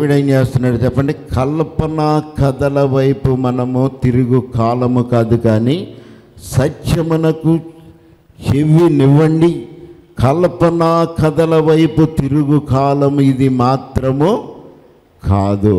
దేవుడు ఏం చేస్తున్నాడు చెప్పండి కల్పన కథల వైపు మనము తిరుగు కాలము కాదు కానీ సత్యమునకు చెవినివ్వండి కల్పన కథల వైపు తిరుగు కాలం ఇది మాత్రము కాదు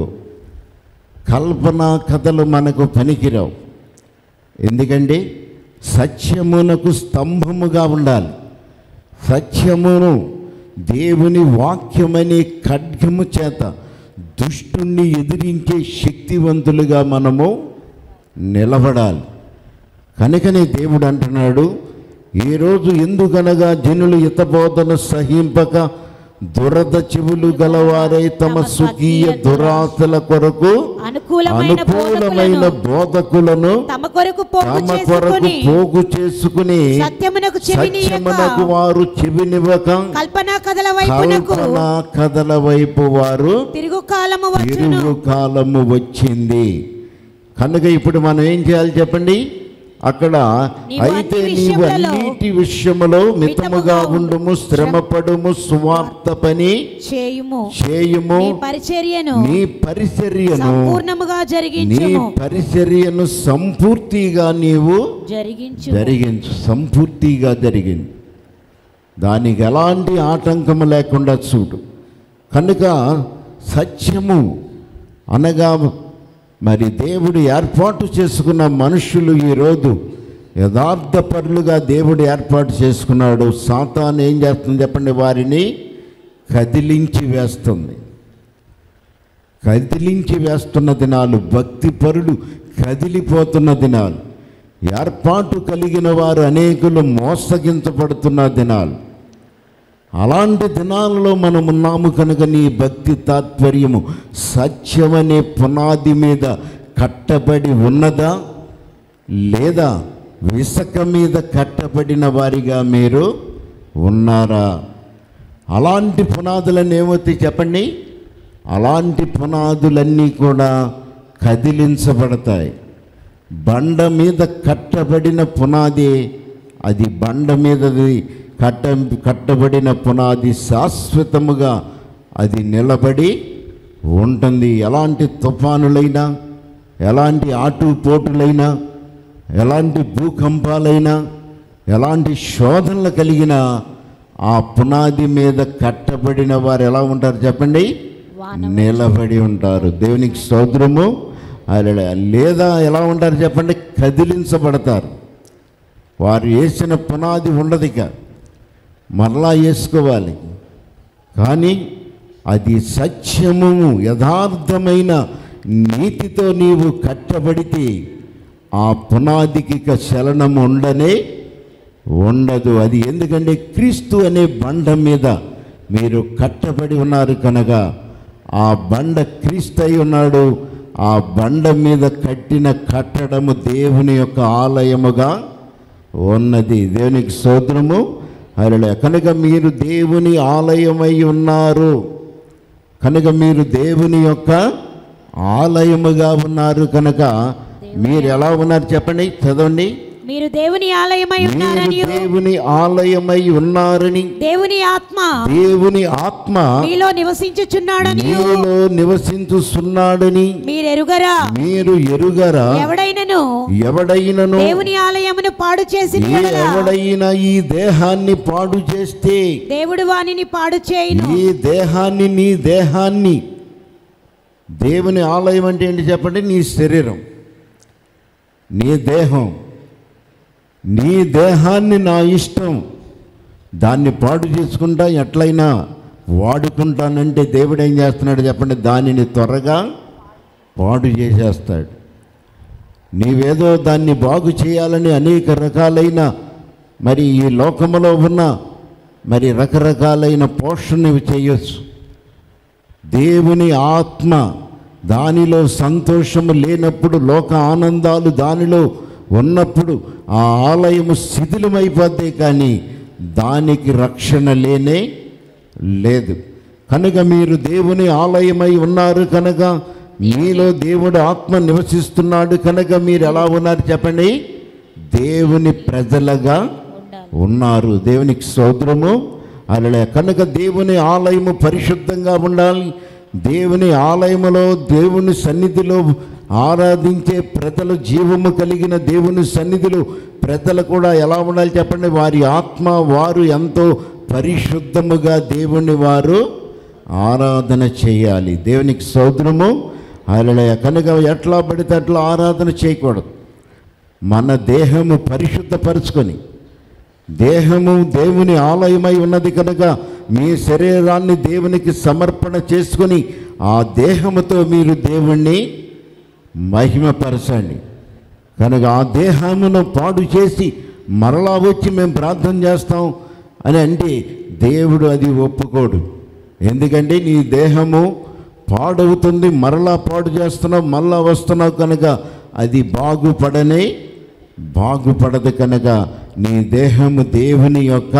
కల్పన కథలు మనకు పనికిరావు ఎందుకంటే సత్యమునకు స్తంభముగా ఉండాలి సత్యమును దేవుని వాక్యమనే ఖడ్గము చేత దుష్టుణ్ణి ఎదిరించే శక్తివంతులుగా మనము నిలబడాలి కనుకనే దేవుడు అంటున్నాడు ఈరోజు ఎందుకనగా జనులు హితబోధన సహింపక దురద చెవులు గలవారై తమ స్వకీయ దురాశల కొరకు అనుకూలమైన అనుకూలమైన బోధకులను బోధకులను తమ కొరకు పోగు తమ కొరకు చేసుకుని పోగు చేసుకుని సత్యమునకు చెవినీయక సత్యమునకు వారు చెవినివ్వక కల్పనా కథల వైపునకు కల్పన కథల వైపు వారు తిరుగు కాలము వచ్చును తిరుగు కాలము వచ్చింది కనుక ఇప్పుడు మనం ఏం చేయాలి చెప్పండి అక్కడ నీవు అయితే అన్ని నీవు విషయములలో అన్నిటి విషయములో మితముగా ఉండుము శ్రమపడుము సువార్త పని చేయుము చేయుము నీ పరిచర్యను నీ పరిచర్యను సంపూర్ణముగా నీ జరిగించుము పరిచర్యను సంపూర్తిగా నీవు జరిగించు జరిగించు సంపూర్తిగా జరిగింది దానికి ఎలాంటి ఆటంకము లేకుండా చూడు కనుక సత్యము అనగా మరి దేవుడు ఏర్పాటు చేసుకున్న మనుషులు ఈరోజు యథార్థపరులుగా దేవుడు ఏర్పాటు చేసుకున్నాడు సాతాను ఏం చేస్తుంది చెప్పండి వారిని కదిలించి వేస్తుంది కదిలించి వేస్తున్న దినాలు భక్తి పరులు కదిలిపోతున్న దినాలు ఏర్పాటు కలిగిన వారు అనేకులు మోసగించబడుతున్న దినాలు అలాంటి దినాలలో మనం ఉన్నాము కనుక నీ భక్తి తాత్పర్యము సత్యమనే పునాది మీద కట్టబడి ఉన్నదా లేదా విసక మీద కట్టబడిన వారిగా మీరు ఉన్నారా అలాంటి పునాదులన్నీ ఏమవుతాయి చెప్పండి అలాంటి పునాదులన్నీ కూడా కదిలించబడతాయి బండ మీద కట్టబడిన పునాది అది బండ మీదది కట్ట కట్టబడిన పునాది శాశ్వతముగా అది నిలబడి ఉంటుంది ఎలాంటి తుఫానులైనా ఎలాంటి ఆటుపోటులైనా ఎలాంటి భూకంపాలైనా ఎలాంటి శోధనలు కలిగిన ఆ పునాది మీద కట్టబడిన వారు ఎలా ఉంటారు చెప్పండి నిలబడి ఉంటారు దేవునికి స్తోత్రము అలా లేదా ఎలా ఉంటారు చెప్పండి కదిలించబడతారు వారు వేసిన పునాది ఉండదు ఇక మరలా వేసుకోవాలి కానీ అది సత్యము యథార్థమైన నీతితో నీవు కట్టబడితే ఆ పునాదికి ఇక చలనం ఉండనే ఉండదు అది ఎందుకంటే క్రీస్తు అనే బండ మీద మీరు కట్టబడి ఉన్నారు కనుక ఆ బండ క్రీస్తు అయి ఉన్నాడు ఆ బండ మీద కట్టిన కట్టడము దేవుని యొక్క ఆలయముగా ఉన్నది దేవునికి సోదరము అలా కనుక మీరు దేవుని ఆలయమై ఉన్నారు కనుక మీరు దేవుని యొక్క ఆలయముగా ఉన్నారు కనుక మీరు ఎలా ఉన్నారు చెప్పండి చదవండి మీరు దేవుని ఆలయమై మీరు ఉన్నారని దేవుని ఆలయమై ఉన్నారని దేవుని ఆత్మ దేవుని ఆత్మ మీలో నివసించుచున్నాడని మీలో నివసించుస్తున్నాడని మీరెరుగరా మీరు ఎరుగరా ఎవడైనను ఎవడైనను దేవుని ఆలయమును పాడు చేసిన ఏ యెడల ఎవడైనా ఈ దేహాన్ని పాడు చేస్తే దేవుడు వానిని పాడు చేయును ఈ దేహాన్ని నీ దేహాన్ని దేవుని ఆలయం అంటే ఏంటి చెప్పండి నీ శరీరం నీ దేహం నీ దేహాన్ని నా ఇష్టం దాన్ని పాడు చేసుకుంటా ఎట్లయినా వాడుకుంటానంటే దేవుడు ఏం చేస్తున్నాడు చెప్పండి దానిని త్వరగా పాడు చేసేస్తాడు నీవేదో దాన్ని బాగు చేయాలని అనేక రకాలైన మరి ఈ లోకములో ఉన్న మరి రకరకాలైన పోషణ చేయొచ్చు దేవుని ఆత్మ దానిలో సంతోషము లేనప్పుడు లోక ఆనందాలు దానిలో ఉన్నప్పుడు ఆ ఆలయము శిథిలమైపోద్ది కానీ దానికి రక్షణ లేనే లేదు కనుక మీరు దేవుని ఆలయమై ఉన్నారు కనుక మీలో దేవుడు ఆత్మ నివసిస్తున్నాడు కనుక మీరు ఎలా ఉన్నారు చెప్పండి దేవుని ప్రజలుగా ఉన్నారు దేవునికి సోదరము అలా కనుక దేవుని ఆలయము పరిశుద్ధంగా ఉండాలి దేవుని ఆలయములో దేవుని సన్నిధిలో ఆరాధించే ప్రజలు జీవము కలిగిన దేవుని సన్నిధిలో ప్రజలు కూడా ఎలా ఉండాలి చెప్పండి వారి ఆత్మ వారు ఎంతో పరిశుద్ధముగా దేవుని వారు ఆరాధన చేయాలి దేవునికి సౌద్రము అలయ కనుక ఎట్లా పడితే అట్లా ఆరాధన చేయకూడదు మన దేహము పరిశుద్ధపరుచుకొని దేహము దేవుని ఆలయమై ఉన్నది కనుక మీ శరీరాన్ని దేవునికి సమర్పణ చేసుకొని ఆ దేహముతో మీరు దేవుణ్ణి మహిమపరచండి కనుక ఆ దేహమును పాడు చేసి మరలా వచ్చి మేము ప్రార్థన చేస్తాం అని అంటే దేవుడు అది ఒప్పుకోడు ఎందుకంటే నీ దేహము పాడవుతుంది మరలా పాడు చేస్తున్నావు మరలా వస్తున్నావు కనుక అది బాగుపడనే బాగుపడదు కనుక నీ దేహము దేవుని యొక్క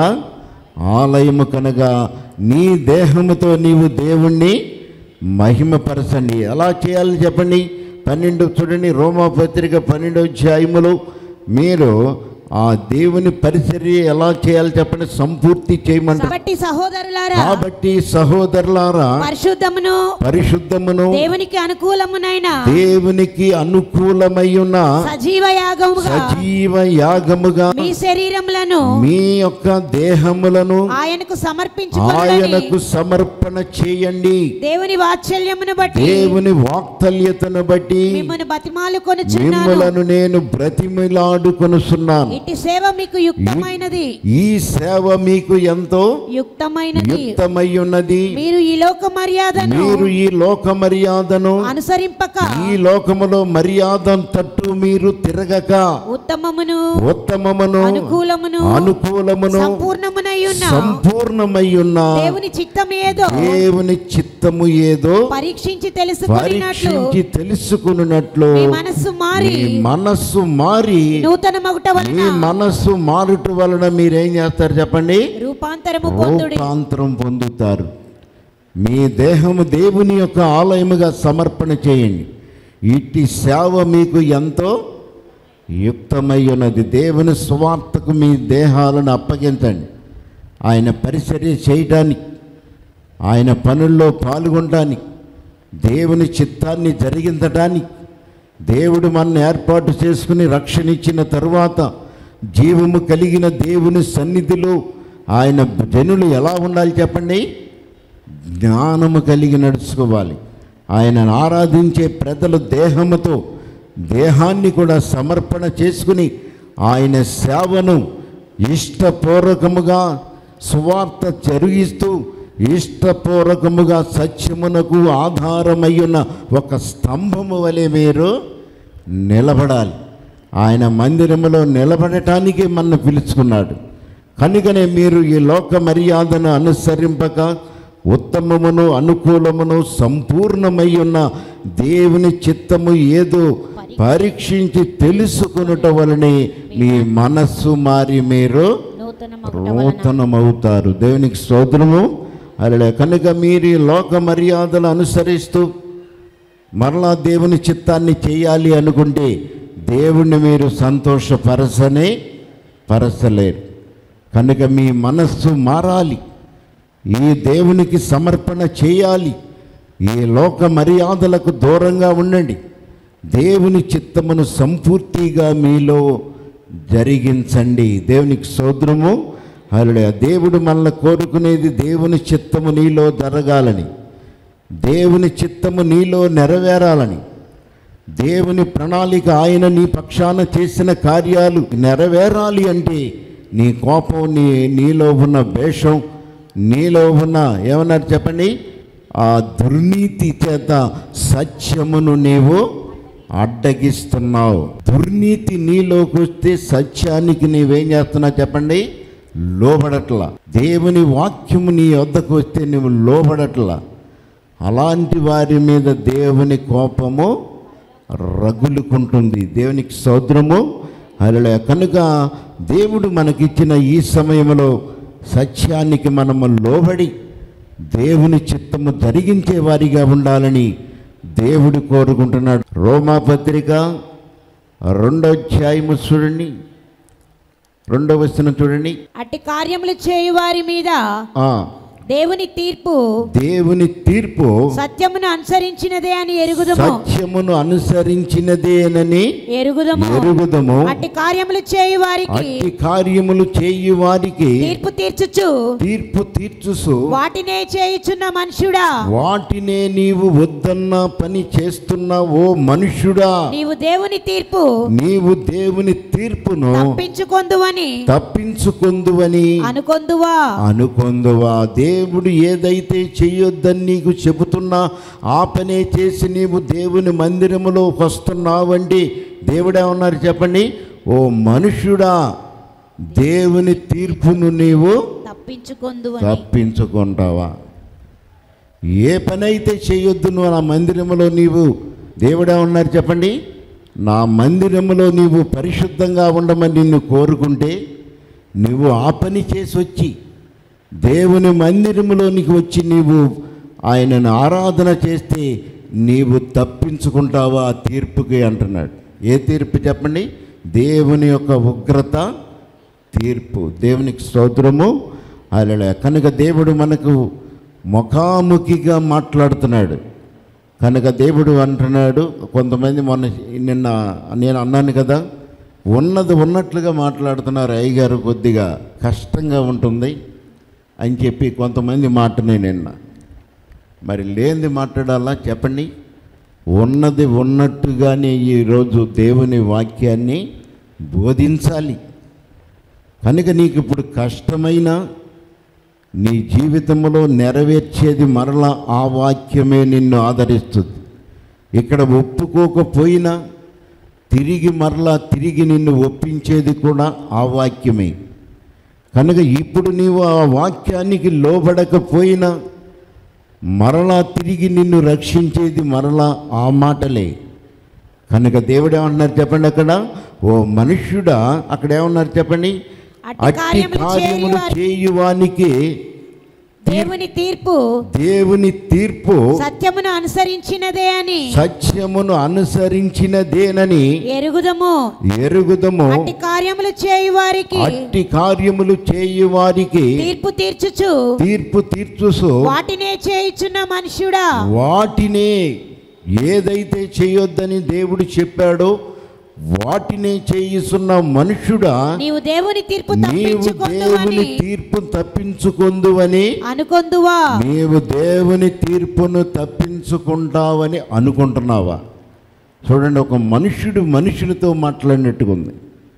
ఆలయము కనుక నీ దేహముతో నీవు దేవుణ్ణి మహిమపరచండి ఎలా చేయాలి చెప్పండి పన్నెండు చూడండి రోమా పత్రిక పన్నెండు అధ్యాయములు మీరు ఆ దేవుని పరిచర్య ఎలా చేయాలి చెప్పండి సంపూర్తి చేయమంటారు కాబట్టి సహోదరులారా కాబట్టి సహోదరులారా పరిశుద్ధమును పరిశుద్ధమును దేవునికి అనుకూలమునైన దేవునికి అనుకూలమై ఉన్న సజీవ యాగముగా సజీవ యాగముగా మీ శరీరములను మీ యొక్క దేహములను ఆయనకు సమర్పించుకోవాలని ఆయనకు సమర్పణ చేయండి దేవుని వాత్సల్యమును బట్టి దేవుని వాక్తల్యతను బట్టి మిమ్మల్ని బతిమాలు కొనుచున్నాను మిమ్మలను నేను బ్రతిమిలాడుకొనుచున్నాను ఇట్టి సేవ మీకు యుక్తమైనది ఈ సేవ మీకు ఎంతో యుక్తమైనది యుక్తమై ఉన్నది మీరు ఈ లోక మర్యాదను మీరు ఈ లోక మర్యాదను అనుసరింపక ఈ లోకములో మర్యాద తట్టు మీరు తిరగక ఉత్తమమును ఉత్తమమును అనుకూలమును అనుకూలమును సంపూర్ణమునై ఉన్న సంపూర్ణమై ఉన్న దేవుని చిత్తం ఏదో దేవుని చిత్తము ఏదో పరీక్షించి తెలుసుకున్నట్లు పరీక్షించి తెలుసుకున్నట్లు మీ మనస్సు మారి మీ మనస్సు మారి నూతన మగుట మీ వలన మనస్సు మారుట వలన మీరేం చేస్తారు చెప్పండి రూపాంతరము పొందుడి రూపాంతరం పొందుతారు మీ దేహము దేవుని యొక్క ఆలయముగా సమర్పణ చేయండి ఇట్టి సేవ మీకు ఎంతో యుక్తమై ఉన్నది దేవుని సువార్తకు మీ దేహాలను అప్పగించండి ఆయన పరిచర్య చేయటానికి ఆయన పనుల్లో పాల్గొనడానికి దేవుని చిత్తాన్ని జరిగించడానికి దేవుడు మనల్ని ఏర్పాటు చేసుకుని రక్షణ ఇచ్చిన తరువాత జీవము కలిగిన దేవుని సన్నిధిలో ఆయన జనులు ఎలా ఉండాలి చెప్పండి జ్ఞానము కలిగి నడుచుకోవాలి ఆయనను ఆరాధించే ప్రజలు దేహముతో దేహాన్ని కూడా సమర్పణ చేసుకుని ఆయన సేవను ఇష్టపూర్వకముగా సువార్త జరిగిస్తూ ఇష్టపూర్వకముగా సత్యమునకు ఆధారమయ్యున్న ఒక స్తంభము వలె మీరు నిలబడాలి ఆయన మందిరములో నిలబడటానికి మన పిలుచుకున్నాడు కనుకనే మీరు ఈ లోక మర్యాదను అనుసరింపక ఉత్తమమును అనుకూలమును సంపూర్ణమై ఉన్న దేవుని చిత్తము ఏదో పరీక్షించి తెలుసుకునుట వలనే మీ మనస్సు మారి మీరు నూతన నూతనమవుతారు దేవునికి స్తోత్రము అలా కనుక మీరు ఈ లోక మర్యాదలు అనుసరిస్తూ మరలా దేవుని చిత్తాన్ని చేయాలి అనుకుంటే దేవుణ్ణి మీరు సంతోషపరచనే పరచలేరు కనుక మీ మనస్సు మారాలి ఈ దేవునికి సమర్పణ చేయాలి ఈ లోక మర్యాదలకు దూరంగా ఉండండి దేవుని చిత్తమును సంపూర్తిగా మీలో జరిగించండి దేవునికి సోదరము అలా దేవుడు మనల్ని కోరుకునేది దేవుని చిత్తము నీలో జరగాలని దేవుని చిత్తము నీలో నెరవేరాలని దేవుని ప్రణాళిక ఆయన నీ పక్షాన చేసిన కార్యాలు నెరవేరాలి అంటే నీ కోపం నీ నీలో ఉన్న వేషం నీలో ఉన్న ఏమన్నారు చెప్పండి ఆ దుర్నీతి చేత సత్యమును నీవు అడ్డగిస్తున్నావు దుర్నీతి నీలోకి వస్తే సత్యానికి నీవేం చేస్తున్నావు చెప్పండి లోబడట్లా దేవుని వాక్యము నీ వద్దకు వస్తే నువ్వు లోబడట్లా అలాంటి వారి మీద దేవుని కోపము రగులుకుంటుంది దేవునికి సౌద్రము అలా కనుక దేవుడు మనకిచ్చిన ఈ సమయంలో సత్యానికి మనము లోబడి దేవుని చిత్తము జరిగించే వారిగా ఉండాలని దేవుడు కోరుకుంటున్నాడు రోమాపత్రిక రెండో అధ్యాయము చూడండి రెండో వచనం చూడండి అట్టి కార్యములు చేయు వారి మీద ఆ, దేవుని తీర్పు దేవుని తీర్పు సత్యమును అనుసరించినదే అని ఎరుగుదము సత్యమును అనుసరించినదేనని ఎరుగుదము ఎరుగుదము అట్టి కార్యములు చేయు వారికి అట్టి కార్యములు చేయు వారికి తీర్పు తీర్చుచు తీర్పు తీర్చుసు వాటినే చేయుచున్న మనుషుడా వాటినే నీవు వద్దన్న పని చేస్తున్న ఓ మనుష్యుడా నీవు దేవుని తీర్పు నీవు దేవుని తీర్పును తప్పించుకొందువని తప్పించుకుందువని అనుకొందువా అనుకొందువా దేవుడు ఏదైతే చెయ్యొద్దని నీకు చెబుతున్నా ఆ పనే చేసి నీవు దేవుని మందిరములోకి వస్తున్నావండి దేవుడేమన్నారు చెప్పండి ఓ మనుష్యుడా దేవుని తీర్పును నీవు తప్పించుకొందువని తప్పించుకుంటావా ఏ పని అయితే చేయొద్దు నువ్వు నా మందిరములో నీవు దేవుడే ఉన్నారు చెప్పండి నా మందిరములో నీవు పరిశుద్ధంగా ఉండమని నిన్ను కోరుకుంటే నువ్వు ఆ పని చేసి వచ్చి దేవుని మందిరములోనికి వచ్చి నీవు ఆయనను ఆరాధన చేస్తే నీవు తప్పించుకుంటావా ఆ తీర్పుకి అంటున్నాడు ఏ తీర్పు చెప్పండి దేవుని యొక్క ఉగ్రత తీర్పు దేవునికి స్తోత్రము అలా కనుక దేవుడు మనకు ముఖాముఖిగా మాట్లాడుతున్నాడు కనుక దేవుడు అంటున్నాడు కొంతమంది మొన్న నిన్న నేను అన్నాను కదా ఉన్నది ఉన్నట్లుగా మాట్లాడుతున్నారు అయ్యగారు కొద్దిగా కష్టంగా ఉంటుంది అని చెప్పి కొంతమంది మాటనే నిన్న మరి లేనిది మాట్లాడాలా చెప్పండి ఉన్నది ఉన్నట్టుగానే ఈరోజు దేవుని వాక్యాన్ని బోధించాలి కనుక నీకు ఇప్పుడు కష్టమైన నీ జీవితంలో నెరవేర్చేది మరలా ఆ వాక్యమే నిన్ను ఆదరిస్తుంది ఇక్కడ ఒప్పుకోకపోయినా తిరిగి మరలా తిరిగి నిన్ను ఒప్పించేది కూడా ఆ వాక్యమే కనుక ఇప్పుడు నీవు ఆ వాక్యానికి లోబడకపోయినా మరలా తిరిగి నిన్ను రక్షించేది మరలా ఆ మాటలే కనుక దేవుడు ఏమంటున్నారు చెప్పండి అక్కడ ఓ మనుష్యుడా అక్కడ ఏమన్నారు చెప్పండి అట్టి అట్టి కార్యములు కార్యములు చేయువారి- చేయువానికి దేవుని తీర్పు దేవుని తీర్పు సత్యమును అనుసరించినదే అని సత్యమును అనుసరించినదేనని ఎరుగుదము ఎరుగుదము అట్టి కార్యములు చేయు వారికి అట్టి కార్యములు చేయువారికి తీర్పు తీర్చుచు తీర్పు తీర్చుసు వాటినే చేయుచున్న మనుష్యుడా వాటినే ఏదైతే చేయొద్దని దేవుడు చెప్పాడో వాటినే చేయిస్తున్న మనుష్యుడా నీవు దేవుని తీర్పు నీవు తప్పించుకొందువని దేవుని తీర్పు తప్పించుకొందువని అనుకొందువా నీవు దేవుని తీర్పును తప్పించుకుంటావని అనుకుంటున్నావా చూడండి ఒక మనుష్యుడు మనుషునితో మాట్లాడినట్టుగా ఉంది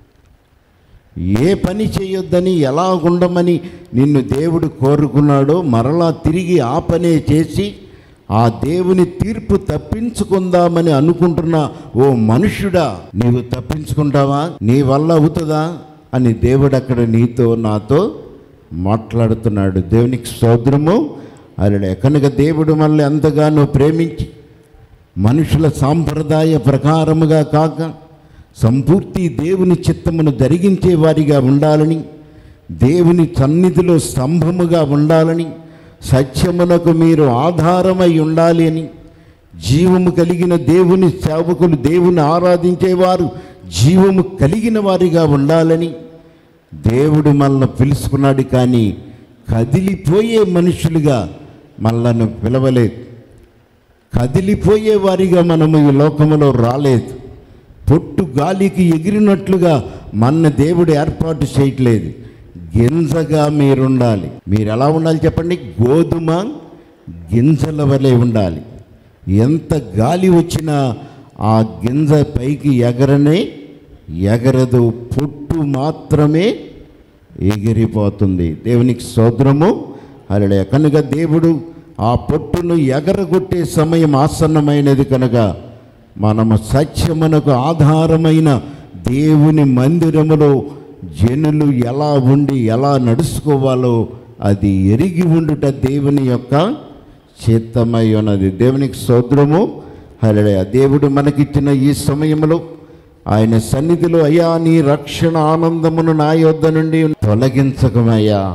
ఏ పని చేయొద్దని ఎలా ఉండమని నిన్ను దేవుడు కోరుకున్నాడో మరలా తిరిగి ఆ పనే చేసి ఆ దేవుని తీర్పు తప్పించుకుందామని అనుకుంటున్న ఓ మనుష్యుడా నీవు తప్పించుకుంటావా నీ వల్ల అవుతుందా అని దేవుడు అక్కడ నీతో నాతో మాట్లాడుతున్నాడు దేవునికి స్తోత్రము అలా కనుక దేవుడు మళ్ళీ ఎంతగానో ప్రేమించి మనుషుల సాంప్రదాయ ప్రకారముగా కాక సంపూర్తి దేవుని చిత్తమును జరిగించే వారిగా ఉండాలని దేవుని సన్నిధిలో స్తంభముగా ఉండాలని సత్యమునకు మీరు ఆధారమై ఉండాలి అని జీవము కలిగిన దేవుని సేవకులు దేవుని ఆరాధించేవారు జీవము కలిగిన వారిగా ఉండాలని దేవుడు మనల్ని పిలుచుకున్నాడు కానీ కదిలిపోయే మనుషులుగా మనల్ని పిలవలేదు కదిలిపోయే వారిగా మనము ఈ లోకములో రాలేదు పొట్టు గాలికి ఎగిరినట్లుగా మన దేవుడు ఏర్పాటు చేయట్లేదు గింజగా మీరుండాలి మీరు ఎలా ఉండాలి చెప్పండి గోధుమ గింజల వలె ఉండాలి ఎంత గాలి వచ్చినా ఆ గింజ పైకి ఎగరనే ఎగరదు పొట్టు మాత్రమే ఎగిరిపోతుంది దేవునికి సోదరము అలా కనుక దేవుడు ఆ పొట్టును ఎగరగొట్టే సమయం ఆసన్నమైనది కనుక మనము సత్యమునకు ఆధారమైన దేవుని మందిరములో జనులు ఎలా ఉండి ఎలా నడుచుకోవాలో అది ఎరిగి ఉండుట దేవుని యొక్క చిత్తమై ఉన్నది దేవునికి సోదరము హల్లెలూయా దేవుడు మనకిచ్చిన ఈ సమయంలో ఆయన సన్నిధిలో అయ్యా నీ రక్షణ ఆనందమును నా యొద్ద నుండి తొలగించకమయ్యా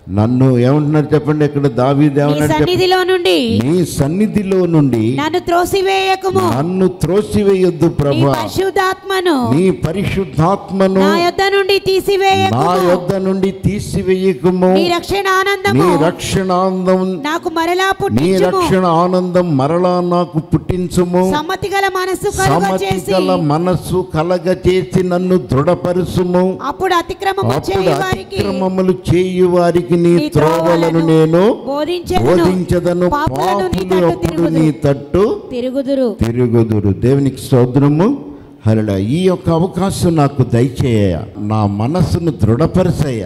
నన్ను ఏమంటున్నారు చెప్పండి ఇక్కడ దావీదు నీ ఏమన్నాడు చెప్పండి సన్నిధిలో నుండి నీ సన్నిధిలో నుండి నన్ను త్రోసివేయకము నన్ను త్రోసివేయొద్దు నీ ప్రభా పరిశుద్ధాత్మను నీ పరిశుద్ధాత్మను నా యొద్ద నుండి నా తీసివేయకము యొద్ద నుండి తీసివేయకము నీ రక్షణ నీ ఆనందము రక్షణానందం నాకు మరలా నీ పుట్టించుము రక్షణ ఆనందం మరలా నాకు పుట్టించుము సమ్మతి గల మనస్సు కలుగ సమతి చేసి గల మనస్సు కలగ చేసి నన్ను దృఢపరుసుము అప్పుడు అతిక్రమము అప్పుడు చేయు వారికి అతిక్రమములు చేయు వారికి నీ నీ త్రోవలను త్రోవలను నేను బోధించెదను. బోధించదను పాపులను నీ పాపులు తట్టు అప్పుడు తిరుగుదురు. నీ తట్టు తిరుగుదురు తిరుగుదురు దేవునికి సోదరము హరడ ఈ యొక్క అవకాశం నాకు దయచేయ నా మనస్సును దృఢపరిచయ్య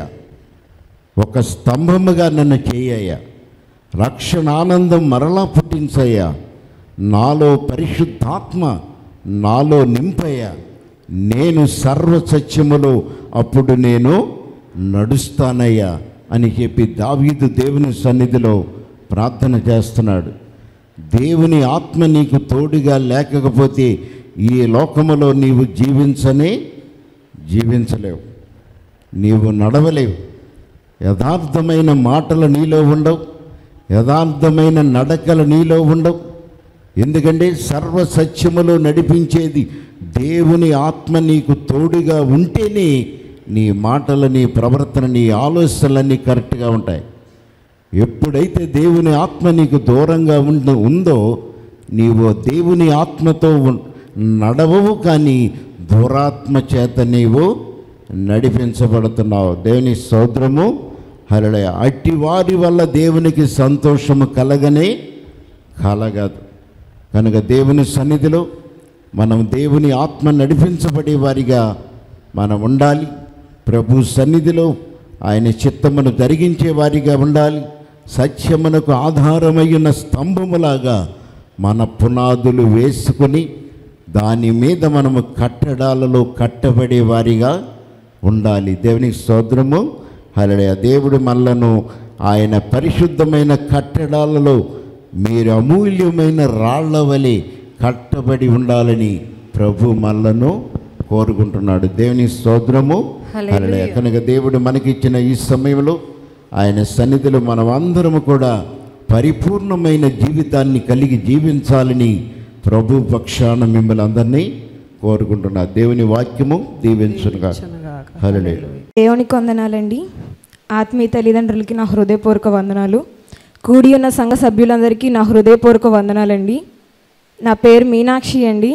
ఒక స్తంభముగా నన్ను చేయ రక్షణ ఆనందం మరలా పుట్టించయ్యా నాలో పరిశుద్ధాత్మ నాలో నింపయ్య నేను సర్వ సత్యములో అప్పుడు నేను నడుస్తానయ్యా అని చెప్పి దావీదు దేవుని సన్నిధిలో ప్రార్థన చేస్తున్నాడు దేవుని ఆత్మ నీకు తోడుగా లేకపోతే ఈ లోకములో నీవు జీవించనే జీవించలేవు నీవు నడవలేవు యథార్థమైన మాటలు నీలో ఉండవు యథార్థమైన నడకలు నీలో ఉండవు ఎందుకంటే సర్వ సత్యములో నడిపించేది దేవుని ఆత్మ నీకు తోడుగా ఉంటేనే నీ మాటలు నీ ప్రవర్తన నీ ఆలోచనలన్నీ కరెక్ట్గా ఉంటాయి ఎప్పుడైతే దేవుని ఆత్మ నీకు దూరంగా ఉండ ఉందో నీవు దేవుని ఆత్మతో ఉన్- నడవవు కానీ దురాత్మ చేత నీవు నడిపించబడుతున్నావు దేవుని సోదరము హరళయ అట్టి వారి వల్ల దేవునికి సంతోషము కలగనే కలగదు కనుక దేవుని సన్నిధిలో మనం దేవుని ఆత్మ నడిపించబడే వారిగా మనం ఉండాలి ప్రభు సన్నిధిలో ఆయన చిత్తమును జరిగించే వారిగా ఉండాలి సత్యమునకు ఆధారమైన స్తంభములాగా మన పునాదులు వేసుకొని దాని మీద మనము కట్టడాలలో కట్టబడే వారిగా ఉండాలి దేవునికి స్తోత్రము హల్లెలూయా దేవుడు మనలను ఆయన పరిశుద్ధమైన కట్టడాలలో మీరు అమూల్యమైన రాళ్ల వలె కట్టబడి ఉండాలని ప్రభు మనలను కోరుకుంటున్నాడు దేవుని స్తోత్రము హల్లెలూయా. హల్లెలూయా. కనుక దేవుడు మనకిచ్చిన ఈ సమయంలో ఆయన సన్నిధిలో మనం అందరము కూడా పరిపూర్ణమైన జీవితాన్ని కలిగి జీవించాలని ప్రభు పక్షాన మిమ్మల్ని అందరినీ కోరుకుంటున్నా దేవుని వాక్యము దీవించునుగా హల్లెలూయా దేవునికి వందనాలండి ఆత్మీయ తల్లిదండ్రులకి నా హృదయపూర్వక వందనాలు కూడి ఉన్న సంఘ సభ్యులందరికీ నా హృదయపూర్వక వందనాలండి నా పేరు మీనాక్షి అండి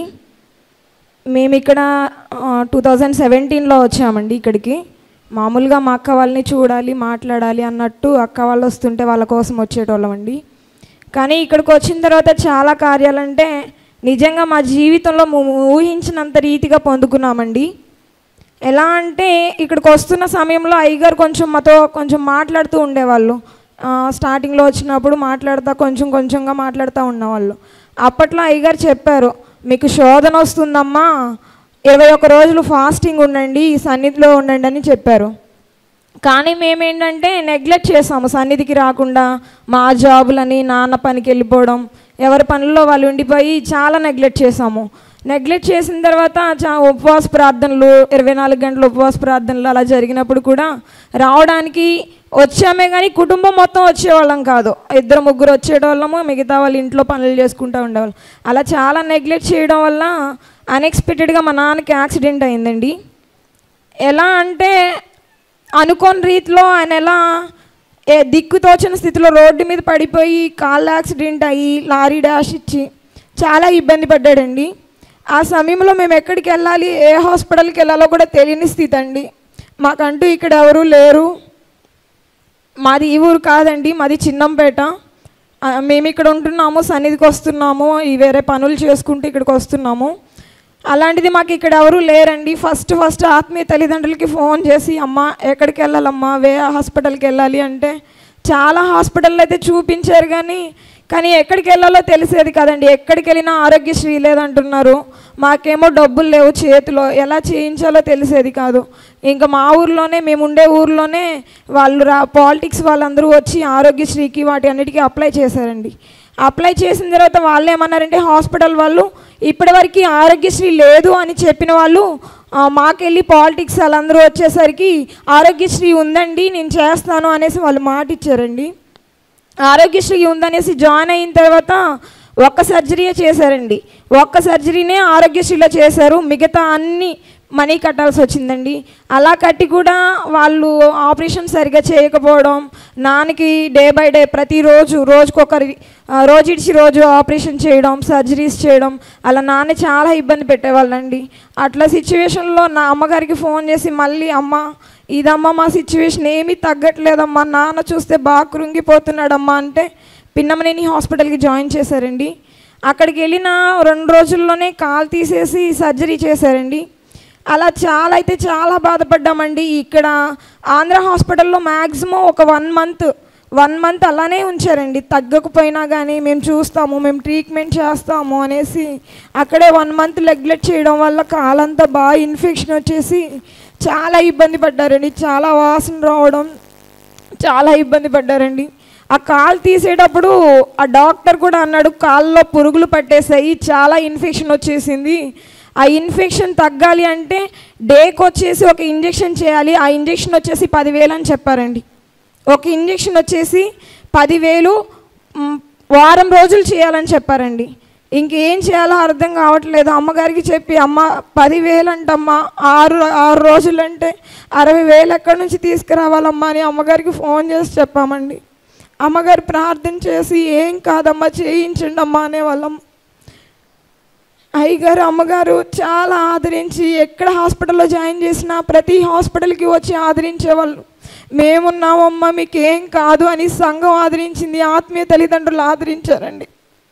మేము ఇక్కడ టూ థౌజండ్ సెవెంటీన్లో వచ్చామండి ఇక్కడికి మామూలుగా మా అక్క వాళ్ళని చూడాలి మాట్లాడాలి అన్నట్టు అక్క వాళ్ళు వస్తుంటే వాళ్ళ కోసం వచ్చేటోళ్ళమండి కానీ ఇక్కడికి వచ్చిన తర్వాత చాలా కార్యాలంటే నిజంగా మా జీవితంలో మేము ఊహించినంత రీతిగా పొందుకున్నామండి ఎలా అంటే ఇక్కడికి వస్తున్న సమయంలో అయ్యగారు కొంచెం మాతో కొంచెం మాట్లాడుతూ ఉండేవాళ్ళు ఆ, స్టార్టింగ్లో వచ్చినప్పుడు మాట్లాడుతూ కొంచెం కొంచెంగా మాట్లాడుతూ ఉన్నవాళ్ళు అప్పట్లో అయ్యగారు చెప్పారు మీకు శోధన వస్తుందమ్మా ఇరవై ఒక్క రోజులు ఫాస్టింగ్ ఉండండి ఈ సన్నిధిలో ఉండండి అని చెప్పారు కానీ మేమేంటంటే నెగ్లెక్ట్ చేసాము సన్నిధికి రాకుండా మా జాబులని నాన్న పనికి వెళ్ళిపోవడం ఎవరి పనుల్లో వాళ్ళు ఉండిపోయి చాలా నెగ్లెక్ట్ చేసాము నెగ్లెక్ట్ చేసిన తర్వాత చా ఉపవాస ప్రార్థనలు ఇరవై నాలుగు గంటల ఉపవాస ప్రార్థనలు అలా జరిగినప్పుడు కూడా రావడానికి వచ్చామే కానీ కుటుంబం మొత్తం వచ్చేవాళ్ళం కాదు ఇద్దరు ముగ్గురు వచ్చేటోళ్ళము మిగతా వాళ్ళు ఇంట్లో పనులు చేసుకుంటూ ఉండేవాళ్ళం అలా చాలా నెగ్లెక్ట్ చేయడం వల్ల అన్ఎక్స్పెక్టెడ్గా మా నాన్నకి యాక్సిడెంట్ అయిందండి ఎలా అంటే అనుకోని రీతిలో ఆయన ఎలా ఏ దిక్కుతోచిన స్థితిలో రోడ్డు మీద పడిపోయి కాళ్ళు యాక్సిడెంట్ అయ్యి లారీ డాష్ ఇచ్చి చాలా ఇబ్బంది పడ్డాడండి ఆ సమయంలో మేము ఎక్కడికి వెళ్ళాలి ఏ హాస్పిటల్కి వెళ్ళాలో కూడా తెలియని స్థితి అండి మాకంటూ ఇక్కడ ఎవరు లేరు మాది ఈ ఊరు కాదండి మాది చిన్నంపేట ఆ, మేము ఇక్కడ ఉంటున్నాము సన్నిధికి వస్తున్నాము ఈ వేరే పనులు చేసుకుంటూ ఇక్కడికి వస్తున్నాము అలాంటిది మాకు ఇక్కడ ఎవరు లేరండి ఫస్ట్ ఫస్ట్ ఆత్మీయ తల్లిదండ్రులకి ఫోన్ చేసి అమ్మ ఎక్కడికి వెళ్ళాలమ్మా వే హాస్పిటల్కి వెళ్ళాలి అంటే చాలా హాస్పిటల్ అయితే చూపించారు కానీ కానీ ఎక్కడికి వెళ్ళాలో తెలిసేది కాదండి ఎక్కడికి వెళ్ళినా ఆరోగ్యశ్రీ లేదంటున్నారు మాకేమో డబ్బులు లేవు చేతిలో ఎలా చేయించాలో తెలిసేది కాదు ఇంకా మా ఊర్లోనే మేము ఉండే ఊర్లోనే వాళ్ళు రా పాలిటిక్స్ వాళ్ళందరూ వచ్చి ఆరోగ్యశ్రీకి వాటి అన్నిటికీ అప్లై చేశారండి అప్లై చేసిన తర్వాత వాళ్ళు ఏమన్నారంటే హాస్పిటల్ వాళ్ళు ఇప్పటివరకు ఆరోగ్యశ్రీ లేదు అని చెప్పిన వాళ్ళు ఆ, మాకెళ్ళి పాలిటిక్స్ వాళ్ళందరూ వచ్చేసరికి ఆరోగ్యశ్రీ ఉందండి నేను చేస్తాను అనేసి వాళ్ళు మాట ఇచ్చారండి ఆరోగ్యశ్రీ ఉందనేసి జాయిన్ అయిన తర్వాత ఒక్క సర్జరీయే చేశారండి ఒక్క సర్జరీనే ఆరోగ్యశ్రీలో చేశారు మిగతా అన్ని మనీ కట్టాల్సి వచ్చిందండి అలా కట్టి కూడా వాళ్ళు ఆపరేషన్ సరిగా చేయకపోవడం నాన్నకి డే బై డే ప్రతిరోజు రోజుకొకరి ఆ, రోజు ఇడిచి రోజు ఆపరేషన్ చేయడం సర్జరీస్ చేయడం అలా నాన్న చాలా ఇబ్బంది పెట్టేవాళ్ళండి అట్లా సిచ్యువేషన్లో నా అమ్మగారికి ఫోన్ చేసి మళ్ళీ అమ్మ ఇదమ్మా మా సిచ్యువేషన్ ఏమీ తగ్గట్లేదమ్మా నాన్న చూస్తే బాగా కృంగిపోతున్నాడమ్మా అంటే పిన్నమనేని హాస్పిటల్కి జాయిన్ చేశారండి అక్కడికి వెళ్ళిన రెండు రోజుల్లోనే కాలు తీసేసి సర్జరీ చేశారండి అలా చాలా అయితే చాలా బాధపడ్డామండి ఇక్కడ ఆంధ్ర హాస్పిటల్లో మ్యాక్సిమం ఒక వన్ మంత్ వన్ మంత్ అలానే ఉంచారండి తగ్గకపోయినా కానీ మేము చూస్తాము మేము ట్రీట్మెంట్ చేస్తాము అనేసి అక్కడే వన్ మంత్ నెగ్లెక్ట్ చేయడం వల్ల కాలంతా బాగా ఇన్ఫెక్షన్ వచ్చేసి చాలా ఇబ్బంది పడ్డారండి చాలా వాసన రావడం చాలా ఇబ్బంది పడ్డారండి ఆ కాలు తీసేటప్పుడు ఆ డాక్టర్ కూడా అన్నాడు కాల్లో పురుగులు పట్టేసాయి చాలా ఇన్ఫెక్షన్ వచ్చేసింది ఆ ఇన్ఫెక్షన్ తగ్గాలి అంటే డేకి వచ్చేసి ఒక ఇంజెక్షన్ చేయాలి ఆ ఇంజెక్షన్ వచ్చేసి పదివేలు అని చెప్పారండి ఒక ఇంజెక్షన్ వచ్చేసి పదివేలు మ్, వారం రోజులు చేయాలని చెప్పారండి ఇంకేం చేయాలో అర్థం కావట్లేదు అమ్మగారికి చెప్పి అమ్మ పదివేలు అంటమ్మా ఆరు ఆరు రోజులంటే అరవై వేలు ఎక్కడి నుంచి తీసుకురావాలమ్మా అని అమ్మగారికి ఫోన్ చేసి చెప్పామండి అమ్మగారు ప్రార్థన చేసి ఏం కాదమ్మా చేయించండి అమ్మా అనేవాళ్ళం అయ్యగారు అమ్మగారు చాలా ఆదరించి ఎక్కడ హాస్పిటల్లో జాయిన్ చేసినా ప్రతి హాస్పిటల్కి వచ్చి ఆదరించేవాళ్ళు మేమున్నామమ్మా మీకు ఏం కాదు అని సంఘం ఆదరించింది ఆత్మీయ తల్లిదండ్రులు ఆదరించారండి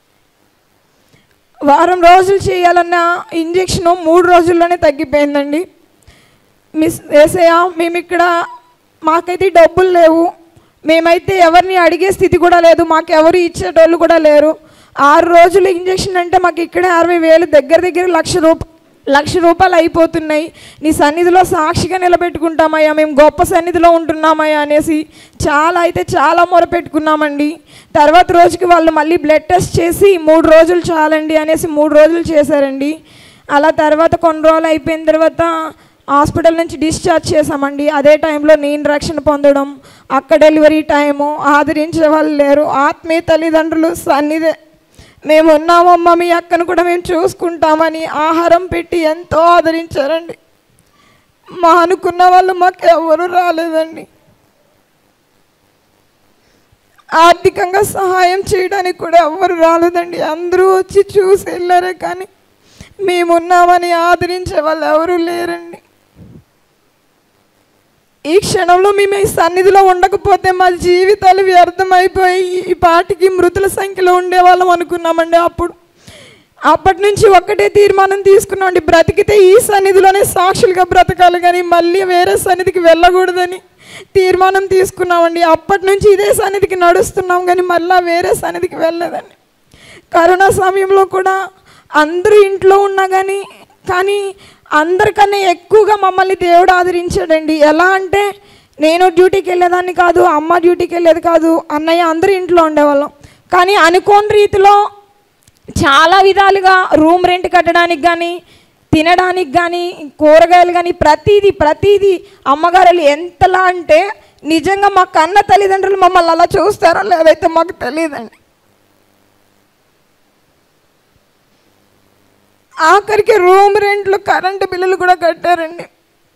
వారం రోజులు చేయాలన్న ఇంజెక్షన్ మూడు రోజుల్లోనే తగ్గిపోయిందండి మిస్ ఏసయ్య మేము ఇక్కడ మాకైతే డబ్బులు లేవు మేమైతే ఎవరిని అడిగే స్థితి కూడా లేదు మాకు ఎవరు ఇచ్చేటోళ్ళు కూడా లేరు ఆరు రోజులు ఇంజెక్షన్ అంటే మాకు ఇక్కడే అరవై వేలు దగ్గర దగ్గర లక్ష రూప లక్ష రూపాయలు అయిపోతున్నాయి నీ సన్నిధిలో సాక్షిగా నిలబెట్టుకుంటామయ్యా మేము గొప్ప సన్నిధిలో ఉంటున్నామయ్యా అనేసి చాలా అయితే చాలా మొరపెట్టుకున్నామండి తర్వాత రోజుకి వాళ్ళు మళ్ళీ బ్లడ్ టెస్ట్ చేసి మూడు రోజులు చాలండి అనేసి మూడు రోజులు చేశారండి అలా తర్వాత కొన్ని రోజులు అయిపోయిన తర్వాత హాస్పిటల్ నుంచి డిశ్చార్జ్ చేసామండి అదే టైంలో నేను రక్షణ పొందడం అక్క డెలివరీ టైము ఆదరించే వాళ్ళు లేరు ఆత్మీయ తల్లిదండ్రులు సన్నిధే మేము ఉన్నామమ్మా మీ అక్కను కూడా మేము చూసుకుంటామని ఆహారం పెట్టి ఎంతో ఆదరించారండి మా అనుకున్న వాళ్ళు మాకు ఎవరు రాలేదండి ఆర్థికంగా సహాయం చేయడానికి కూడా ఎవ్వరు రాలేదండి అందరూ వచ్చి చూసి వెళ్ళారే కానీ మేమున్నామని ఆదరించే వాళ్ళు ఎవరు లేరండి ఈ క్షణంలో మేము ఈ సన్నిధిలో ఉండకపోతే మా జీవితాలు వ్యర్థమైపోయి ఈ పాటికి మృతుల సంఖ్యలో ఉండేవాళ్ళం అనుకున్నామండి అప్పుడు అప్పటి నుంచి ఒక్కటే తీర్మానం తీసుకున్నామండి బ్రతికితే ఈ సన్నిధిలోనే సాక్షులుగా బ్రతకాలి కానీ మళ్ళీ వేరే సన్నిధికి వెళ్ళకూడదని తీర్మానం తీసుకున్నామండి అప్పటి నుంచి ఇదే సన్నిధికి నడుస్తున్నాం కానీ మళ్ళీ వేరే సన్నిధికి వెళ్ళలేదండి కరోనా సమయంలో కూడా అందరూ ఇంట్లో ఉన్నా కానీ కానీ అందరికన్నా ఎక్కువగా మమ్మల్ని దేవుడు ఆదరించాడండి ఎలా అంటే నేను డ్యూటీకి వెళ్ళేదాన్ని కాదు అమ్మ డ్యూటీకి వెళ్ళేది కాదు అన్నయ్య అందరూ ఇంట్లో ఉండేవాళ్ళం కానీ అనుకోని రీతిలో చాలా విధాలుగా రూమ్ రెంట్ కట్టడానికి కానీ తినడానికి కానీ కూరగాయలు కానీ ప్రతిదీ ప్రతిదీ అమ్మగారు ఎంతలా అంటే నిజంగా మా కన్న తల్లిదండ్రులు మమ్మల్ని అలా చూస్తారో లేదైతే మాకు తెలియదండి ఆఖరికి రూమ్ రెంట్లు కరెంటు బిల్లులు కూడా కట్టారండి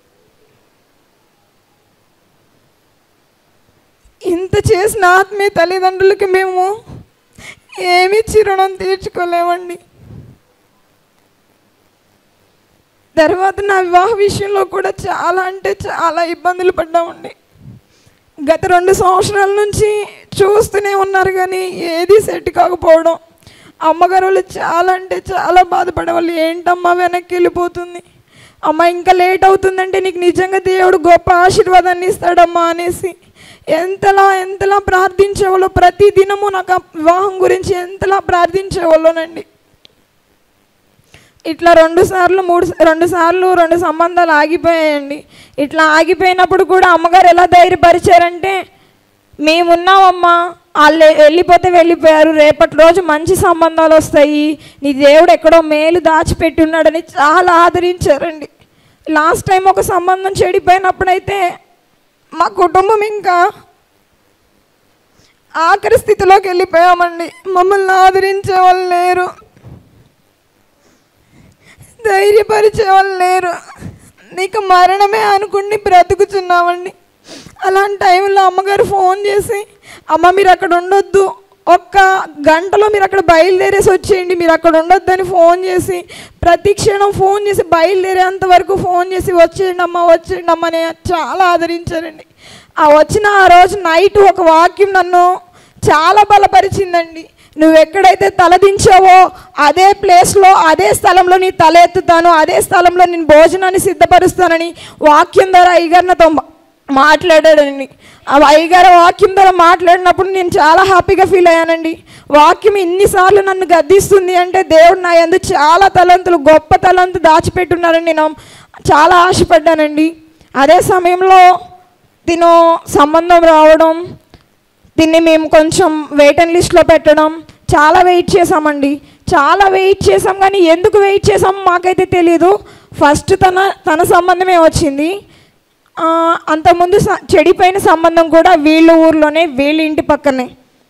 ఇంత చేసిన ఆత్మీయ తల్లిదండ్రులకి మేము ఏమీ చిరుణం తీర్చుకోలేమండి తర్వాత నా వివాహ విషయంలో కూడా చాలా అంటే చాలా ఇబ్బందులు పడ్డామండి గత రెండు సంవత్సరాల నుంచి చూస్తూనే ఉన్నారు కానీ ఏది సెట్ కాకపోవడం అమ్మగారు వాళ్ళు చాలా అంటే చాలా బాధపడేవాళ్ళు ఏంటమ్మా వెనక్కి వెళ్ళిపోతుంది అమ్మ ఇంకా లేట్ అవుతుందంటే నీకు నిజంగా దేవుడు గొప్ప ఆశీర్వాదాన్ని ఇస్తాడమ్మా అనేసి ఎంతలా ఎంతలా ప్రార్థించేవాళ్ళు ప్రతి దినము నాకు ఆ వివాహం గురించి ఎంతలా ప్రార్థించేవాళ్ళోనండి ఇట్లా రెండు సార్లు మూడు రెండు సార్లు రెండు సంబంధాలు ఆగిపోయాయండి ఇట్లా ఆగిపోయినప్పుడు కూడా అమ్మగారు ఎలా ధైర్యపరిచారంటే మేమున్నామమ్మా వాళ్ళు వెళ్ళిపోతే వెళ్ళిపోయారు రేపటి రోజు మంచి సంబంధాలు వస్తాయి నీ దేవుడు ఎక్కడో మేలు దాచిపెట్టి ఉన్నాడని చాలా ఆదరించారండి లాస్ట్ టైం ఒక సంబంధం చెడిపోయినప్పుడైతే మా కుటుంబం ఇంకా ఆఖరి స్థితిలోకి వెళ్ళిపోయామండి మమ్మల్ని ఆదరించే వాళ్ళు లేరు ధైర్యపరిచే వాళ్ళు లేరు నీకు మరణమే అనుకుని బ్రతుకుతున్నామండి అలాంటి టైంలో అమ్మగారు ఫోన్ చేసి అమ్మ మీరు అక్కడ ఉండొద్దు ఒక్క గంటలో మీరు అక్కడ బయలుదేరేసి వచ్చేయండి మీరు అక్కడ ఉండొద్దని ఫోన్ చేసి ప్రతి క్షణం ఫోన్ చేసి బయలుదేరేంత వరకు ఫోన్ చేసి వచ్చేయండి అమ్మ వచ్చేయండి అమ్మ అని చాలా ఆదరించారండి ఆ వచ్చిన ఆ రోజు నైట్ ఒక వాక్యం నన్ను చాలా బలపరిచిందండి నువ్వు ఎక్కడైతే తలదించావో అదే ప్లేస్లో అదే స్థలంలో నీ తల ఎత్తుతాను అదే స్థలంలో నేను భోజనాన్ని సిద్ధపరుస్తానని వాక్యం ద్వారా అయ్యగారు నాతో మా- మాట్లాడాడండి ఆ అయ్యగారు వాక్యం ద్వారా మాట్లాడినప్పుడు నేను చాలా హ్యాపీగా ఫీల్ అయ్యానండి వాక్యం ఇన్నిసార్లు నన్ను గద్దిస్తుంది అంటే దేవుడు నా యందు చాలా తలంతులు గొప్ప తలంతు దాచిపెట్టున్నారని నేను చాలా ఆశపడ్డానండి అదే సమయంలో తిను సంబంధం రావడం దీన్ని మేము కొంచెం వెయిట్ అండ్ లిస్ట్లో పెట్టడం చాలా వెయిట్ చేసామండి చాలా వెయిట్ చేసాం కానీ ఎందుకు వెయిట్ చేసాం మాకైతే తెలియదు ఫస్ట్ తన తన సంబంధమే వచ్చింది ఆ, అంతకుముందు స- చెడిపోయిన సంబంధం కూడా వీళ్ళ ఊర్లోనే వీళ్ళ ఇంటి పక్కనే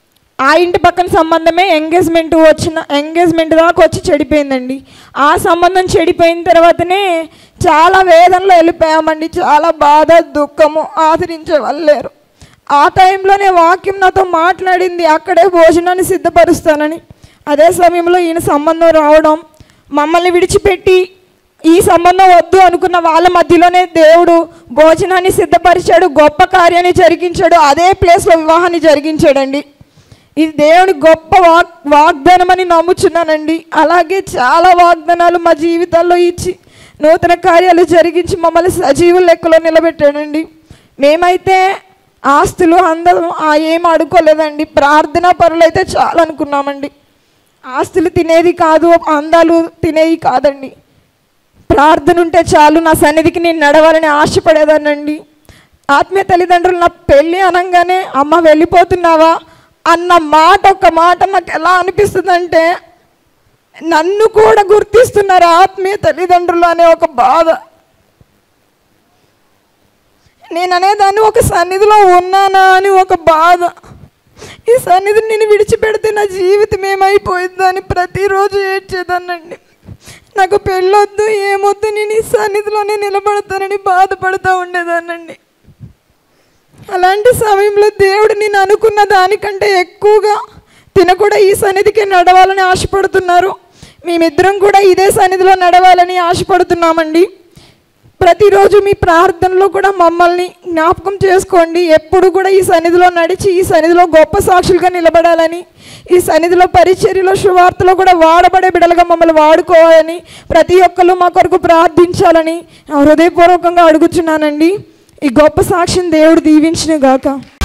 ఆ ఇంటి పక్కన సంబంధమే ఎంగేజ్మెంట్ వచ్చిన ఎంగేజ్మెంట్ దాకా వచ్చి చెడిపోయిందండి ఆ సంబంధం చెడిపోయిన తర్వాతనే చాలా వేదనలో వెళ్ళిపోయామండి చాలా బాధ దుఃఖము ఆదరించే వాళ్ళు లేరు ఆ టైంలోనే వాక్యం నాతో మాట్లాడింది అక్కడే భోజనాన్ని సిద్ధపరుస్తానని అదే సమయంలో ఈయన సంబంధం రావడం మమ్మల్ని విడిచిపెట్టి ఈ సంబంధం వద్దు అనుకున్న వాళ్ళ మధ్యలోనే దేవుడు భోజనాన్ని సిద్ధపరిచాడు గొప్ప కార్యాన్ని జరిగించాడు అదే ప్లేస్లో వివాహాన్ని జరిగించాడండి ఇది దేవుని గొప్ప వాగ్ వాగ్దానం అని నమ్ముచున్నానండి అలాగే చాలా వాగ్దానాలు మా జీవితాల్లో ఇచ్చి నూతన కార్యాలు జరిగించి మమ్మల్ని సజీవుల లెక్కలో నిలబెట్టాడండి మేమైతే ఆస్తులు అందరం ఆ ఏం అడుకోలేదండి ప్రార్థనా పరులు అయితే చాలా అనుకున్నామండి ఆస్తులు తినేది కాదు అందాలు తినేవి కాదండి ప్రార్థన ఉంటే చాలు నా సన్నిధికి నేను నడవాలని ఆశపడేదానండి ఆత్మీయ తల్లిదండ్రులు నా పెళ్ళి అనగానే అమ్మ వెళ్ళిపోతున్నావా అన్న మాట ఒక మాట నాకు ఎలా అనిపిస్తుందంటే నన్ను కూడా గుర్తిస్తున్నారు ఆత్మీయ తల్లిదండ్రులు అనే ఒక బాధ నేను అనేదాన్ని ఒక సన్నిధిలో ఉన్నానా అని ఒక బాధ ఈ సన్నిధిని నేను విడిచిపెడితే నా జీవితం ఏమైపోయిందో అని ప్రతిరోజు ఏడ్చేదానండి నాకు పెళ్ళొద్దు ఏమొద్దు నేను ఈ సన్నిధిలోనే నిలబడతానని బాధపడుతూ ఉండేదానండి అలాంటి సమయంలో దేవుడు నేను అనుకున్న దానికంటే ఎక్కువగా తిన కూడా ఈ సన్నిధికి నడవాలని ఆశపడుతున్నారు మేమిద్దరం కూడా ఇదే సన్నిధిలో నడవాలని ఆశపడుతున్నామండి ప్రతిరోజు మీ ప్రార్థనలో కూడా మమ్మల్ని జ్ఞాపకం చేసుకోండి ఎప్పుడు కూడా ఈ సన్నిధిలో నడిచి ఈ సన్నిధిలో గొప్ప సాక్షులుగా నిలబడాలని ఈ సన్నిధిలో పరిచర్యలో శువార్తలో కూడా వాడబడే బిడలుగా మమ్మల్ని వాడుకోవాలని ప్రతి ఒక్కరు మా కొరకు ప్రార్థించాలని నా హృదయపూర్వకంగా అడుగుచున్నానండి ఈ గొప్ప సాక్షిని దేవుడు దీవించిన గాక